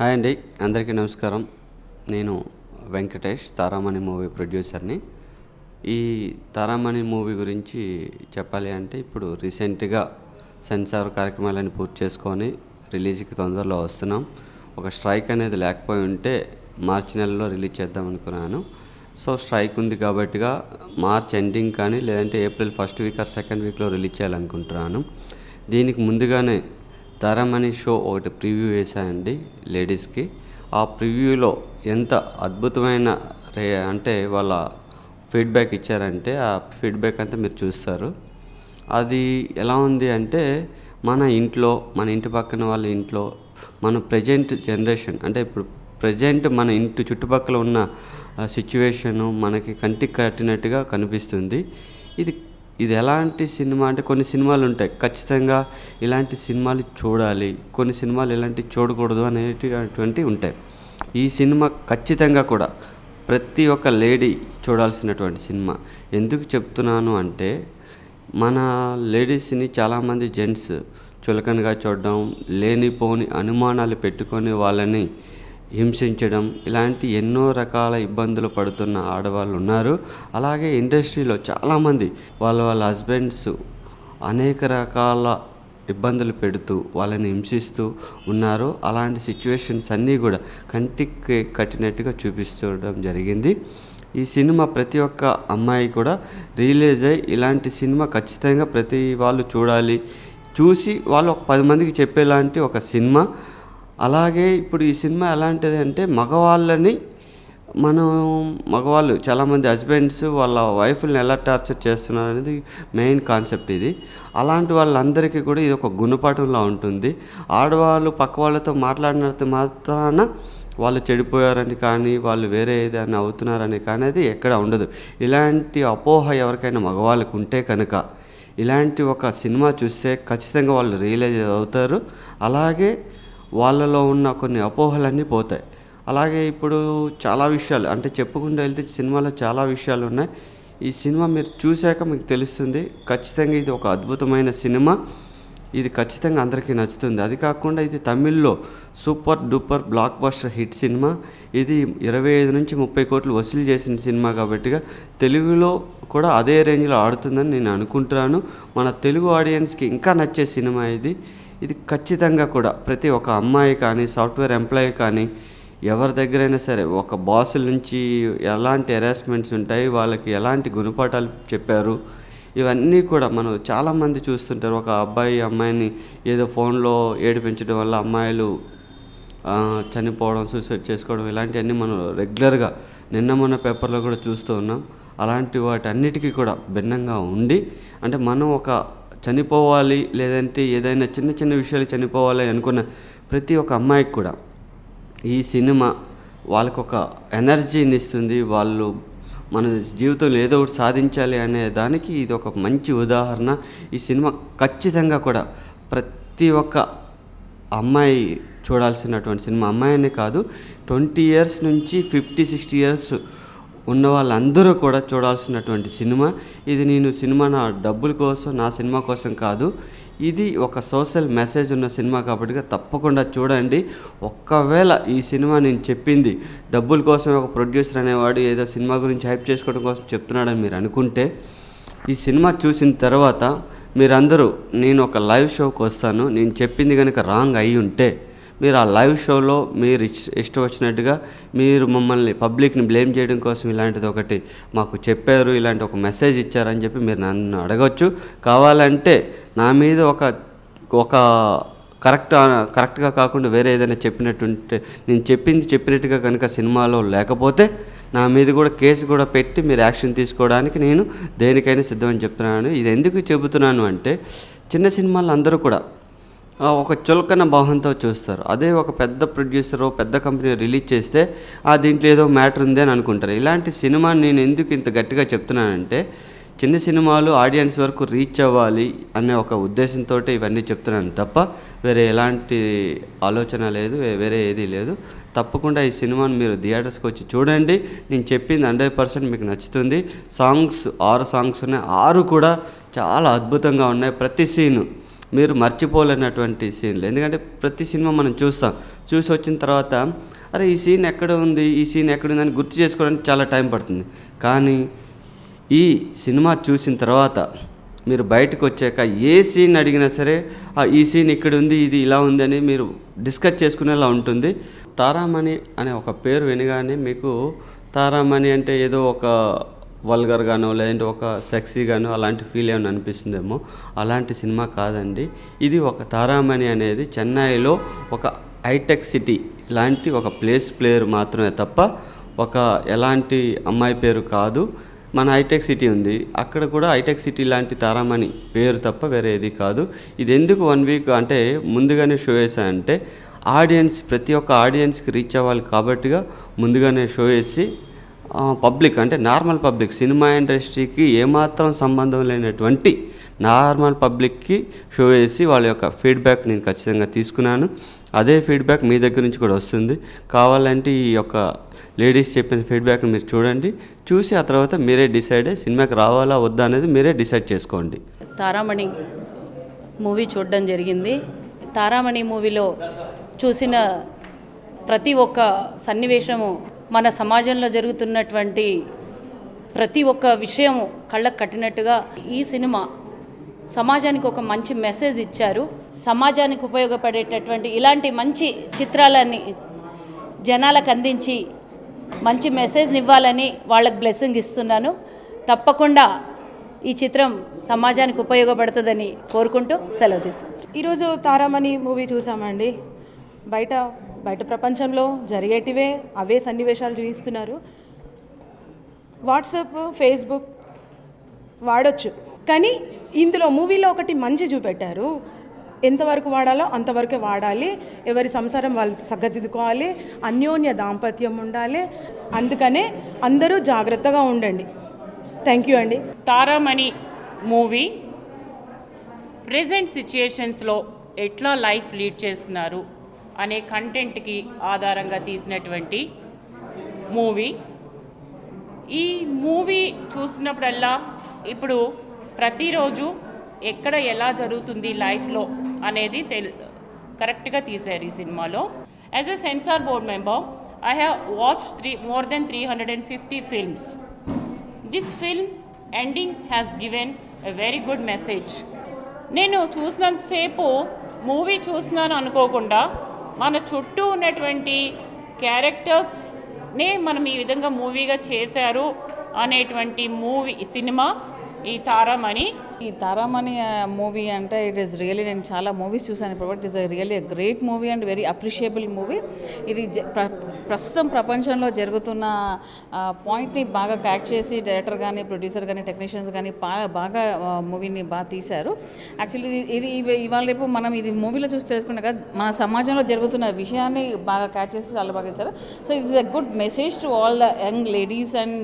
hi అండి అందరికీ నమస్కారం నేను వెంకటేష్ తారామణి మూవీ ప్రొడ్యూసర్ని ఈ తారామణి మూవీ గురించి చెప్పాలి అంటే ఇప్పుడు రీసెంట్గా సెన్సార్ కార్యక్రమాలను పూర్తి చేసుకొని రిలీజ్కి తొందరలో వస్తున్నాం ఒక స్ట్రైక్ అనేది లేకపోయి ఉంటే మార్చి నెలలో రిలీజ్ చేద్దాం అనుకున్నాను సో స్ట్రైక్ ఉంది కాబట్టిగా మార్చ్ ఎండింగ్ కానీ లేదంటే April first week or second వీక్లో రిలీజ్ చేయాలనుకుంటున్నాను దీనికి ముందుగానే తారామణి షో ఒకటి ప్రివ్యూ వేసాయండి లేడీస్కి ఆ ప్రివ్యూలో ఎంత అద్భుతమైన రే అంటే వాళ్ళ ఫీడ్బ్యాక్ ఇచ్చారంటే ఆ ఫీడ్బ్యాక్ అంతా మీరు చూస్తారు అది ఎలా ఉంది అంటే మన ఇంట్లో మన ఇంటి పక్కన వాళ్ళ ఇంట్లో మన ప్రజెంట్ జనరేషన్ అంటే ఇప్పుడు ప్రజెంట్ మన ఇంటి చుట్టుపక్కల ఉన్న సిచ్యువేషను మనకి కంటికి కట్టినట్టుగా కనిపిస్తుంది ఇది ఇది ఎలాంటి సినిమా అంటే కొన్ని సినిమాలు ఉంటాయి ఖచ్చితంగా ఇలాంటి సినిమాలు చూడాలి కొన్ని సినిమాలు ఇలాంటి చూడకూడదు అనేటువంటి ఉంటాయి ఈ సినిమా ఖచ్చితంగా కూడా ప్రతి ఒక్క లేడీ చూడాల్సినటువంటి సినిమా ఎందుకు చెప్తున్నాను అంటే మన లేడీస్ని చాలామంది జెంట్స్ చులకనగా చూడడం లేనిపోని అనుమానాలు పెట్టుకొని వాళ్ళని హింసించడం ఇలాంటి ఎన్నో రకాల ఇబ్బందులు పడుతున్న ఆడవాళ్ళు ఉన్నారు అలాగే ఇండస్ట్రీలో చాలామంది వాళ్ళ వాళ్ళ హస్బెండ్స్ అనేక రకాల ఇబ్బందులు పెడుతూ వాళ్ళని హింసిస్తూ ఉన్నారు అలాంటి సిచ్యువేషన్స్ అన్నీ కూడా కంటికి కట్టినట్టుగా చూపిస్తడం జరిగింది ఈ సినిమా ప్రతి ఒక్క అమ్మాయి కూడా రిలీజ్ అయ్యి ఇలాంటి సినిమా ఖచ్చితంగా ప్రతి వాళ్ళు చూడాలి చూసి వాళ్ళు ఒక పది మందికి చెప్పేలాంటి ఒక సినిమా అలాగే ఇప్పుడు ఈ సినిమా ఎలాంటిది అంటే మగవాళ్ళని మనం మగవాళ్ళు చాలామంది హస్బెండ్స్ వాళ్ళ వైఫ్ని ఎలా టార్చర్ చేస్తున్నారు అనేది మెయిన్ కాన్సెప్ట్ ఇది అలాంటి వాళ్ళందరికీ కూడా ఇది ఒక గుణపాఠంలా ఉంటుంది ఆడవాళ్ళు పక్క వాళ్ళతో మాట్లాడినంత మాత్రాన వాళ్ళు చెడిపోయారని కానీ వాళ్ళు వేరే ఏదైనా అవుతున్నారని కానీ అది ఎక్కడ ఉండదు ఇలాంటి అపోహ ఎవరికైనా మగవాళ్ళకు ఉంటే కనుక ఇలాంటి ఒక సినిమా చూస్తే ఖచ్చితంగా వాళ్ళు రియలైజ్ అవుతారు అలాగే వాళ్ళలో ఉన్న కొన్ని అపోహలన్నీ పోతాయి అలాగే ఇప్పుడు చాలా విషయాలు అంటే చెప్పుకుంటూ వెళ్తే సినిమాలో చాలా విషయాలు ఉన్నాయి ఈ సినిమా మీరు చూశాక మీకు తెలుస్తుంది ఖచ్చితంగా ఇది ఒక అద్భుతమైన సినిమా ఇది ఖచ్చితంగా అందరికీ నచ్చుతుంది అది కాకుండా ఇది తమిళ్లో super duper blockbuster hit సినిమా ఇది ఇరవై ఐదు నుంచి ముప్పై కోట్లు వసూలు చేసిన సినిమా కాబట్టిగా తెలుగులో కూడా అదే రేంజ్లో ఆడుతుందని నేను అనుకుంటున్నాను మన తెలుగు ఆడియన్స్కి ఇంకా నచ్చే సినిమా ఇది ఇది ఖచ్చితంగా కూడా ప్రతి ఒక్క అమ్మాయి కానీ సాఫ్ట్వేర్ ఎంప్లాయీ కానీ ఎవరి దగ్గరైనా సరే ఒక బాసుల నుంచి ఎలాంటి హెరాస్మెంట్స్ ఉంటాయి వాళ్ళకి ఎలాంటి గుణపాఠాలు చెప్పారు ఇవన్నీ కూడా మనం చాలామంది చూస్తుంటారు ఒక అబ్బాయి అమ్మాయిని ఏదో ఫోన్లో ఏడిపించడం వల్ల అమ్మాయిలు ఆ, చనిపోవడం సూసైడ్ చేసుకోవడం ఇలాంటివన్నీ మనం రెగ్యులర్గా నిన్న మొన్న పేపర్లో కూడా చూస్తూ ఉన్నాం అలాంటి వాటన్నిటికీ కూడా భిన్నంగా ఉండి అంటే మనం ఒక చనిపోవాలి లేదంటే ఏదైనా చిన్న చిన్న విషయాలు చనిపోవాలి అనుకున్న ప్రతి ఒక్క అమ్మాయికి కూడా ఈ సినిమా వాళ్ళకు ఒక ఎనర్జీని ఇస్తుంది వాళ్ళు మన జీవితంలో ఏదో ఒకటి సాధించాలి అనే దానికి ఇది ఒక మంచి ఉదాహరణ ఈ సినిమా ఖచ్చితంగా కూడా ప్రతి ఒక్క అమ్మాయి చూడాల్సినటువంటి సినిమా అమ్మాయినే కాదు ట్వంటీ ఇయర్స్ నుంచి ఫిఫ్టీ సిక్స్టీ ఇయర్స్ ఉన్న వాళ్ళందరూ కూడా చూడాల్సినటువంటి సినిమా ఇది నేను సినిమా నా డబ్బుల కోసం నా సినిమా కోసం కాదు ఇది ఒక సోషల్ మెసేజ్ ఉన్న సినిమా కాబట్టి తప్పకుండా చూడండి ఒక్కవేళ ఈ సినిమా నేను చెప్పింది డబ్బుల కోసం ఒక ప్రొడ్యూసర్ అనేవాడు ఏదో సినిమా గురించి హైప్ చేసుకోవడం కోసం చెప్తున్నాడని మీరు అనుకుంటే ఈ సినిమా చూసిన తర్వాత మీరందరూ నేను ఒక లైవ్ షోకి వస్తాను నేను చెప్పింది కనుక రాంగ్ అయి ఉంటే మీరు ఆ లైవ్ షోలో మీరు ఇష్ట ఇష్టం వచ్చినట్టుగా మీరు మమ్మల్ని పబ్లిక్ని బ్లేమ్ చేయడం కోసం ఇలాంటిది ఒకటి మాకు చెప్పారు ఇలాంటి ఒక మెసేజ్ ఇచ్చారని చెప్పి మీరు నన్ను అడగచ్చు కావాలంటే నా మీద ఒక ఒక కరెక్ట్ కరెక్ట్గా కాకుండా వేరే ఏదైనా చెప్పినట్టుంటే నేను చెప్పింది చెప్పినట్టుగా కనుక సినిమాలో లేకపోతే నా మీద కూడా కేసు కూడా పెట్టి మీరు యాక్షన్ తీసుకోవడానికి నేను దేనికైనా సిద్ధమని చెప్తున్నాను ఇది ఎందుకు చెబుతున్నాను అంటే చిన్న సినిమాలు అందరూ కూడా ఆ, ఒక చులకన భావంతో చూస్తారు అదే ఒక పెద్ద ప్రొడ్యూసర్ పెద్ద కంపెనీ రిలీజ్ చేస్తే ఆ దీంట్లో ఏదో మ్యాటర్ ఉంది అని అనుకుంటారు ఇలాంటి సినిమా నేను ఎందుకు ఇంత గట్టిగా చెప్తున్నానంటే చిన్న సినిమాలు ఆడియన్స్ వరకు రీచ్ అవ్వాలి అనే ఒక ఉద్దేశంతో ఇవన్నీ చెప్తున్నాను తప్ప వేరే ఎలాంటి ఆలోచన లేదు వే- వేరే ఏదీ లేదు తప్పకుండా ఈ సినిమాను మీరు థియేటర్స్కి వచ్చి చూడండి నేను చెప్పింది హండ్రెడ్ పర్సెంట్ మీకు నచ్చుతుంది సాంగ్స్ ఆరు సాంగ్స్ ఉన్నాయి ఆరు కూడా చాలా అద్భుతంగా ఉన్నాయి ప్రతి సీను మీరు మర్చిపోలేనటువంటి సీన్లు ఎందుకంటే ప్రతి సినిమా మనం చూస్తాం చూసి వచ్చిన తర్వాత అరే ఈ సీన్ ఎక్కడ ఉంది ఈ సీన్ ఎక్కడ ఉంది అని గుర్తు చేసుకోవడానికి చాలా టైం పడుతుంది కానీ ఈ సినిమా చూసిన తర్వాత మీరు బయటకు వచ్చాక ఏ సీన్ అడిగినా సరే "ఆ, ఈ సీన్ ఇక్కడ ఉంది ఇది ఇలా ఉంది అని మీరు డిస్కస్ చేసుకునేలా ఉంటుంది తారామణి అనే ఒక పేరు వినగానే మీకు తారామణి అంటే ఏదో ఒక వల్గర్గానో లేదంటే ఒక సెక్సీగానో అలాంటి ఫీల్ ఏమైనా అనిపిస్తుందేమో అలాంటి సినిమా కాదండి ఇది ఒక తారామణి అనేది చెన్నైలో ఒక హైటెక్ సిటీ లాంటి ఒక ప్లేస్ ప్లేయర్ మాత్రమే తప్ప ఒక ఎలాంటి అమ్మాయి పేరు కాదు మన హైటెక్ సిటీ ఉంది అక్కడ కూడా హైటెక్ సిటీ లాంటి తారామణి పేరు తప్ప వేరే ఏది కాదు ఇది ఎందుకు వన్ వీక్ అంటే ముందుగానే షో చేశానంటే ఆడియన్స్ ప్రతి ఒక్క ఆడియన్స్కి రీచ్ అవ్వాలి కాబట్టిగా ముందుగానే షో చేసి పబ్లిక్ అంటే నార్మల్ పబ్లిక్ సినిమా ఇండస్ట్రీకి ఏమాత్రం సంబంధం లేనటువంటి నార్మల్ పబ్లిక్కి షో చేసి వాళ్ళ యొక్క ఫీడ్బ్యాక్ నేను ఖచ్చితంగా తీసుకున్నాను అదే ఫీడ్బ్యాక్ మీ దగ్గర నుంచి కూడా వస్తుంది కావాలంటే ఈ యొక్క లేడీస్ చెప్పిన ఫీడ్బ్యాక్ని మీరు చూడండి చూసి ఆ తర్వాత మీరే డిసైడ్ అయ్యి సినిమాకి రావాలా వద్దా అనేది మీరే డిసైడ్ చేసుకోండి తారామణి మూవీ చూడడం జరిగింది తారామణి మూవీలో చూసిన ప్రతి ఒక్క సన్నివేశము మన సమాజంలో జరుగుతున్నటువంటి ప్రతి ఒక్క విషయము కళ్ళకు కట్టినట్టుగా ఈ సినిమా సమాజానికి ఒక మంచి మెసేజ్ ఇచ్చారు సమాజానికి ఉపయోగపడేటటువంటి ఇలాంటి మంచి చిత్రాలని జనాలకు అందించి మంచి మెసేజ్ని ఇవ్వాలని వాళ్ళకి బ్లెస్సింగ్ ఇస్తున్నాను తప్పకుండా ఈ చిత్రం సమాజానికి ఉపయోగపడుతుందని కోరుకుంటూ సెలవు తీసుకుంటాను ఈరోజు తారామణి మూవీ చూసామండి బయట బయట ప్రపంచంలో జరిగేటివే అవే సన్నివేశాలు చూపిస్తున్నారు వాట్సాప్ ఫేస్బుక్ వాడొచ్చు కానీ ఇందులో మూవీలో ఒకటి మంచి చూపెట్టారు ఎంతవరకు వాడాలో అంతవరకే వాడాలి ఎవరి సంసారం వాళ్ళు సగ్గదిద్దుకోవాలి అన్యోన్య దాంపత్యం ఉండాలి అందుకనే అందరూ జాగ్రత్తగా ఉండండి థ్యాంక్ యూ అండి తారామణి మూవీ ప్రజెంట్ సిచ్యుయేషన్స్లో ఎట్లా లైఫ్ లీడ్ చేస్తున్నారు అనే కంటెంట్కి ఆధారంగా తీసినటువంటి మూవీ ఈ మూవీ చూసినప్పుడల్లా ఇప్పుడు ప్రతిరోజు ఎక్కడ ఎలా జరుగుతుంది లైఫ్లో అనేది తెల్ కరెక్ట్గా తీశారు ఈ సినిమాలో as a censor board member I have watch three more than three hundred and fifty films this film ending has given a very good message నేను చూసినంతసేపు మూవీ చూసినాను అనుకోకుండా మన చుట్టూ ఉన్నటువంటి క్యారెక్టర్స్నే మనం ఈ విధంగా మూవీగా చేశారు అనేటువంటి మూవీ సినిమా ఈ తారామణి ఈ తారామణి మూవీ అంటే ఇట్ ఈస్ రియలీ నేను చాలా మూవీస్ చూసాను ఇప్పుడు it is really great movie and very appreciable movie ఇది జ- ప్ర- ప్రస్తుతం ప్రపంచంలో జరుగుతున్న పాయింట్ని బాగా క్యాచ్ చేసి డైరెక్టర్ కానీ ప్రొడ్యూసర్ కానీ టెక్నీషియన్స్ కానీ బాగా బాగా మూవీని బాగా తీశారు యాక్చువల్లీ ఇది ఇది ఇవి- ఇవాళ రేపు మనం ఇది మూవీలో చూసి తెలుసుకున్నాక మన సమాజంలో జరుగుతున్న విషయాన్ని బాగా క్యాచ్ చేసి చాలా బాగా చేశారు సో ఇది is a good message to all the young ladies and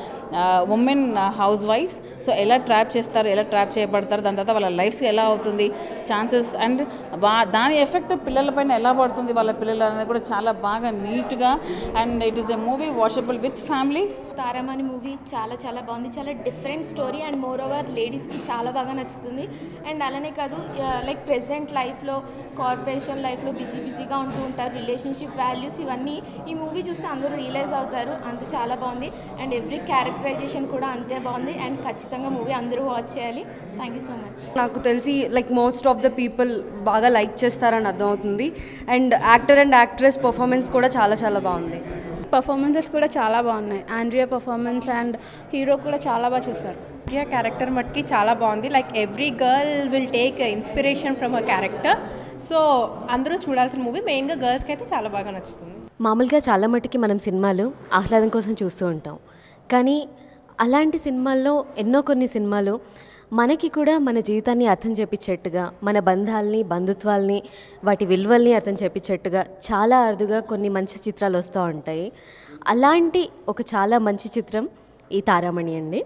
women హౌస్ వైఫ్స్ సో ఎలా ట్రాప్ చేస్తారు ఎలా ట్రాప్ చేయబడతారు దాని తర్వాత వాళ్ళ లైఫ్స్ ఎలా అవుతుంది ఛాన్సెస్ అండ్ వా దాని ఎఫెక్ట్ పిల్లలపైన ఎలా పడుతుంది వాళ్ళ పిల్లలు అనేది కూడా చాలా బాగా నీట్గా and it is a movie watchable with family Taramani movie చాలా చాలా బాగుంది చాలా different story and moreover లేడీస్కి చాలా బాగా నచ్చుతుంది అండ్ అలానే కాదు లైక్ ప్రెసెంట్ లైఫ్లో కార్పొరేషన్ లైఫ్లో బిజీ బిజీగా ఉంటూ ఉంటారు రిలేషన్షిప్ వాల్యూస్ ఇవన్నీ ఈ మూవీ చూస్తే అందరూ రియలైజ్ అవుతారు అంత చాలా బాగుంది అండ్ ఎవ్రీ క్యారెక్టరైజేషన్ కూడా అంతే బాగుంది అండ్ ఖచ్చితంగా మూవీ అందరూ వాచ్ చేయాలి థ్యాంక్ యూ సో మచ్ నాకు తెలిసి like most of the people బాగా లైక్ చేస్తారని అర్థమవుతుంది and actor and actress performance కూడా చాలా చాలా బాగుంది పర్ఫార్మెన్సెస్ కూడా చాలా బాగున్నాయి ఆండ్రియా పర్ఫార్మెన్స్ అండ్ హీరో కూడా చాలా బాగా చేశారు ప్రియా క్యారెక్టర్ మట్టుకి చాలా బాగుంది like every girl will take inspiration from a character so అందరూ చూడాల్సిన మూవీ మెయిన్గా గర్ల్స్కి అయితే చాలా బాగా నచ్చుతుంది మామూలుగా చాలా మటుకి మనం సినిమాలు ఆహ్లాదం కోసం చూస్తూ ఉంటాం కానీ అలాంటి సినిమాల్లో ఎన్నో కొన్ని సినిమాలు మనకి కూడా మన జీవితాన్ని అర్థం చేపించేట్టుగా మన బంధాలని బంధుత్వాల్ని వాటి విలువల్ని అర్థం చేపించేట్టుగా చాలా అరుదుగా కొన్ని మంచి చిత్రాలు వస్తూ ఉంటాయి అలాంటి ఒక చాలా మంచి చిత్రం ఈ తారామణి అండి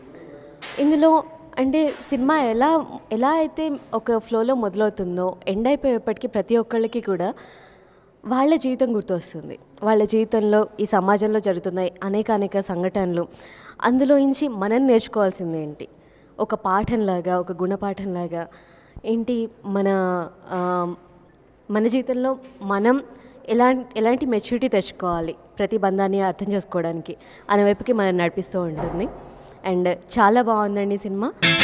ఇందులో అంటే సినిమా ఎలా ఎలా అయితే ఒక ఫ్లోలో మొదలవుతుందో ఎండ్ అయిపోయేప్పటికీ ప్రతి ఒక్కళ్ళకి కూడా వాళ్ళ జీవితం గుర్తొస్తుంది వాళ్ళ జీవితంలో ఈ సమాజంలో జరుగుతున్న అనేక అనేక సంఘటనలు అందులో నుంచి మనం నేర్చుకోవాల్సింది ఏంటి ఒక పాఠంలాగా ఒక గుణపాఠంలాగా ఏంటి మన ఆ, మన జీవితంలో మనం ఎలా ఎలాంటి మెచ్యూరిటీ తెచ్చుకోవాలి ప్రతి బంధాన్ని అర్థం చేసుకోవడానికి అనే వైపుకి మనం నడిపిస్తూ ఉంటుంది అండ్ చాలా బాగుందండి ఈ సినిమా